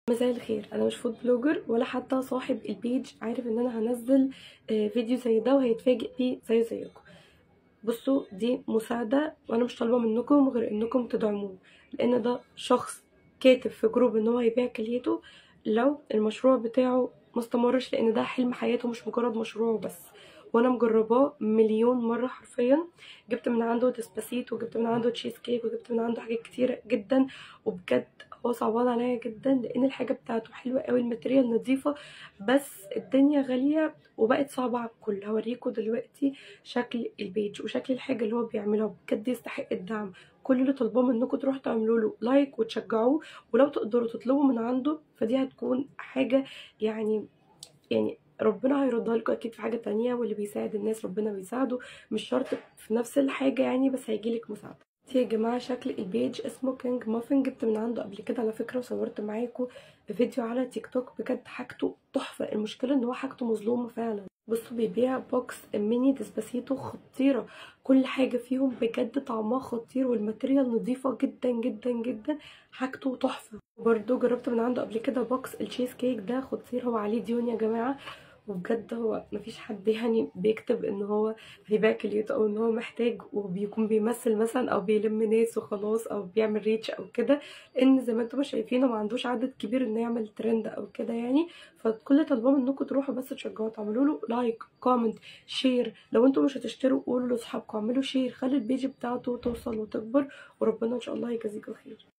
مساء الخير انا مش فود بلوجر ولا حتى صاحب البيج عارف ان انا هنزل آه، فيديو زي ده وهيتفاجئ بيه زي زيكم بصوا دي مساعدة وانا مش طالبة منكم غير انكم تدعموه لان ده شخص كاتب في جروب ان هو هيبيع كليته لو المشروع بتاعه ما استمرش لان ده حلم حياته مش مجرد مشروع بس وانا مجرباه مليون مرة حرفيا جبت من عنده ديسباسيت وجبت من عنده تشيز كيك وجبت من عنده حاجات كتيرة جدا وبجد هو صعبان عليا جدا لان الحاجة بتاعته حلوة قوي الماتريال نظيفة بس الدنيا غالية وبقت صعبة على الكل هوريكم دلوقتي شكل البيج وشكل الحاجة اللي هو بيعملها بجد يستحق الدعم كل اللي طالباه منكم تروحوا تعملوا له لايك وتشجعوه ولو تقدروا تطلبوا من عنده فدي هتكون حاجة يعني يعني ربنا هيردها لكم اكيد في حاجه تانية واللي بيساعد الناس ربنا بيساعده مش شرط في نفس الحاجه يعني بس هيجيلك مساعده يا جماعه شكل البيج اسمه كينج مافن جبت من عنده قبل كده على فكره وصورت معاكم فيديو على تيك توك بجد حاجته تحفه المشكله ان هو حاجته مظلومه فعلا بصوا بيبيع بوكس ميني ديسباسيتو خطيره كل حاجه فيهم بجد طعمها خطير والماتيريال نظيفه جدا جدا جدا حاجته تحفه وبرده جربت من عنده قبل كده بوكس التشيز كيك ده خطير هو عليه ديون يا جماعه وبجد هو مفيش حد يعني بيكتب ان هو هيبيع كليته او ان هو محتاج وبيكون بيمثل مثلا او بيلم ناس وخلاص او بيعمل ريتش او كده لان زي ما انتم شايفينه ما عندوش عدد كبير انه يعمل ترند او كده يعني فكل طلباه منكم تروحوا بس تشجعوه تعملوا له لايك كومنت شير لو انتم مش هتشتروا قولوا لاصحابكم اعملوا شير خلي البيج بتاعته توصل وتكبر وربنا ان شاء الله يجازيكم خير